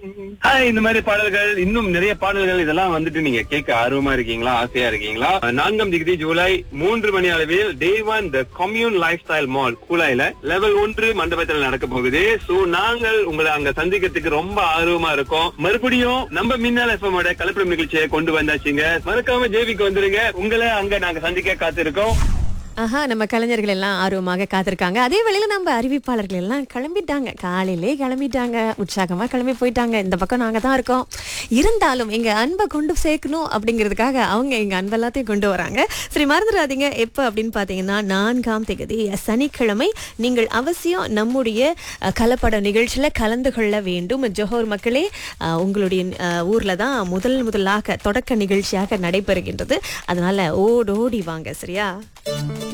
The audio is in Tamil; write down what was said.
ஹாய் இந்த மாதிரி பாடல்கள் இன்னும் நிறைய பாடல்கள் இதெல்லாம் வந்துட்டு நீங்க கேட்க ஆர்வமா இருக்கீங்களா ஆசையா இருக்கீங்களா நான்காம் டிகிரி ஜூலை மூன்று மணி அளவில் day one the commune lifestyle mall கூலாயில லெவல் ஒன்று மண்டபத்தில் நடக்க போகுது சோ நாங்கள் உங்களை அங்க சந்திக்கிறதுக்கு ரொம்ப ஆர்வமா இருக்கோம் மறுபடியும் நம்ம மின்னல் எஃப்எமோட கலப்படம் நிகழ்ச்சியை கொண்டு வந்தாச்சுங்க மறக்காம ஜேபிக்கு வந்துருங்க உங்களை அங்க நாங்க சந்திக்க காத்திருக்கோம் ஆஹா நம்ம கலைஞர்கள் எல்லாம் ஆர்வமாக காத்திருக்காங்க அதே வேளையில நம்ம அறிவிப்பாளர்கள் எல்லாம் கிளம்பிட்டாங்க காலையிலே கிளம்பிட்டாங்க உற்சாகமா கிளம்பி போயிட்டாங்க இந்த பக்கம் நாங்க தான் இருக்கோம் இருந்தாலும் எங்க அன்பை கொண்டு சேர்க்கணும் அப்படிங்கிறதுக்காக அவங்க எங்க அன்பு எல்லாத்தையும் கொண்டு வராங்க சரி மறந்துடாதீங்க எப்ப அப்படின்னு பாத்தீங்கன்னா நான்காம் தேதி சனிக்கிழமை நீங்கள் அவசியம் நம்முடைய அஹ், கலப்பட நிகழ்ச்சியில கலந்து கொள்ள வேண்டும் ஜோஹர் மக்களே அஹ், உங்களுடைய அஹ், ஊர்ல தான் முதல் முதலாக தொடக்க நிகழ்ச்சியாக நடைபெறுகின்றது அதனால ஓடோடி வாங்க சரியா